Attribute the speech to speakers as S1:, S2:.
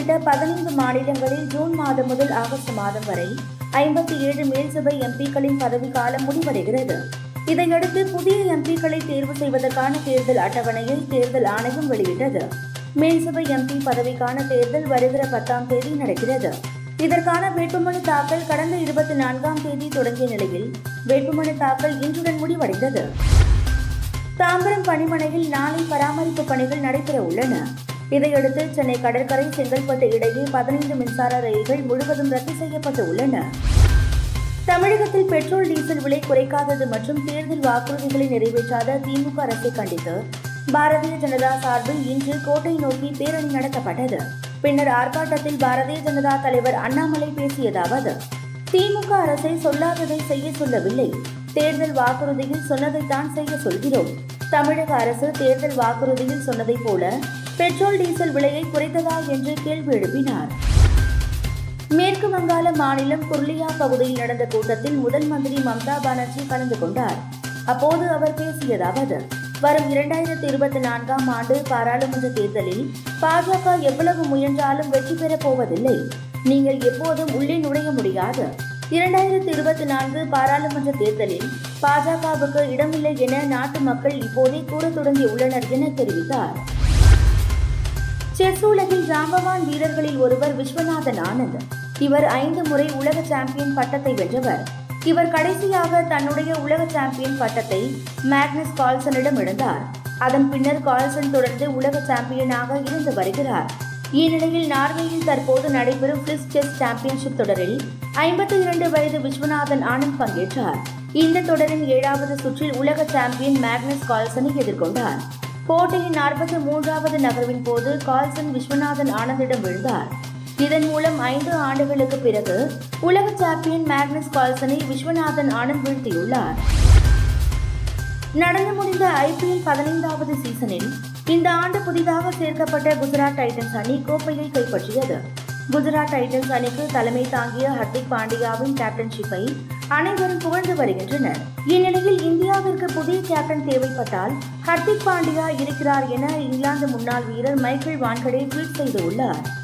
S1: உள்ளிட்ட பதினைந்து மாநிலங்களில் ஜூன் மாதம் முதல் ஆகஸ்ட் மாதம் வரை ஐம்பத்தி ஏழு மேல்சபை எம்பிக்களின் பதவிக்காலம் முடிவடைகிறது இதையடுத்து புதிய எம்பிக்களை தேர்வு செய்வதற்கான தேர்தல் அட்டவணையை தேர்தல் ஆணையம் வெளியிட்டது மேல்சபை எம்பி பதவிக்கான தேர்தல் வருகிற பத்தாம் தேதி நடக்கிறது இதற்கான வேட்புமனு தாக்கல் கடந்த இருபத்தி நான்காம் தேதி தொடங்கிய நிலையில் வேட்புமனு தாக்கல் இன்றுடன் முடிவடைந்தது தாம்பரம் பணிமனையில் நாளை பராமரிப்பு பணிகள் நடைபெற உள்ளன இதையடுத்து சென்னை கடற்கரை செங்கல்பட்டு இடையே பதினைந்து மின்சார ரயில்கள் முழுவதும் ரத்து செய்யப்பட்டு உள்ளன தமிழகத்தில் பெட்ரோல் டீசல் விலை குறைக்காதது மற்றும் தேர்தல் வாக்குறுதிகளை நிறைவேற்றாத திமுக அரசை கண்டித்து பாரதிய ஜனதா சார்பில் இன்று கோட்டை நோக்கி பேரணி நடத்தப்பட்டது பின்னர் ஆர்ப்பாட்டத்தில் பாரதிய ஜனதா தலைவர் அண்ணாமலை பேசியதாவது திமுக அரசை சொல்லாததை செய்ய சொல்லவில்லை தேர்தல் வாக்குறுதியில் சொன்னதைத்தான் செய்ய சொல்கிறோம் தமிழக அரசு தேர்தல் வாக்குறுதியில் சொன்னதைப் போல பெட்ரோல் டீசல் விலையை குறைத்ததா என்று கேள்வி எழுப்பினார் மேற்கு வங்காள மாநிலம் புர்லியா பகுதியில் நடந்த கூட்டத்தில் முதல் மந்திரி மம்தா பானர்ஜி கலந்து கொண்டார் அப்போது அவர் பேசியதாவது வரும் இரண்டாயிரத்தி இருபத்தி நான்காம் ஆண்டு பாராளுமன்ற தேர்தலில் பாஜக எவ்வளவு முயன்றாலும் வெற்றி பெறப் போவதில்லை நீங்கள் எப்போதும் உள்ளே நுழைய முடியாது இரண்டாயிரத்தி இருபத்தி நான்கு பாராளுமன்ற தேர்தலில் பாஜகவுக்கு இடமில்லை என நாட்டு மக்கள் இப்போதே கூறத் தொடங்கியுள்ளனர் என தெரிவித்தார் செஸ் உலகில் ஜாம்பவான் வீரர்களில் ஒருவர் விஸ்வநாதன் ஆனந்த் இவர் ஐந்து முறை உலக சாம்பியன் பட்டத்தை வென்றவர் இவர் கடைசியாக தன்னுடைய உலக சாம்பியன் பட்டத்தை மேக்னஸ் கால்சனிடம் இழந்தார் அதன் பின்னர் கால்சன் தொடர்ந்து உலக சாம்பியனாக இருந்து வருகிறார் இந்நிலையில் நார்வேயில் தற்போது நடைபெறும் பிளிஸ் செஸ் சாம்பியன்ஷிப் தொடரில் ஐம்பத்தி இரண்டு வயது விஸ்வநாதன் ஆனந்த் பங்கேற்றார் இந்த தொடரின் ஏழாவது சுற்றில் உலக சாம்பியன் மேக்னஸ் கால்சனை எதிர்கொண்டார் போட்டியின் நாற்பத்தி மூன்றாவது நகர்வின் போது கால்சன் விஸ்வநாதன் ஆனந்திடம் விழுந்தார் இதன் மூலம் ஐந்து ஆண்டுகளுக்கு பிறகு உலக சாம்பியன் மேக்னஸ் கால்சனை விஸ்வநாதன் ஆனந்த் வீழ்த்தியுள்ளார் நடந்து முடிந்த ஐபிஎல் பதினைந்தாவது சீசனில் இந்த ஆண்டு புதிதாக சேர்க்கப்பட்ட குஜராத் டைட்டன்ஸ் அணி கோப்பையை கைப்பற்றியது குஜராத் டைட்டன்ஸ் அணிக்கு தலைமை தாங்கிய ஹர்திக் பாண்டியாவின் கேப்டன்ஷிப்பை அனைவரும் புகழ்ந்து வருகின்றனர் இந்நிலையில் இந்தியாவிற்கு புதிய கேப்டன் தேவைப்பட்டால் ஹர்திக் பாண்டியா இருக்கிறார் என இங்கிலாந்து முன்னாள் வீரர் மைக்கேல் வான்கடே ட்வீட் செய்துள்ளார்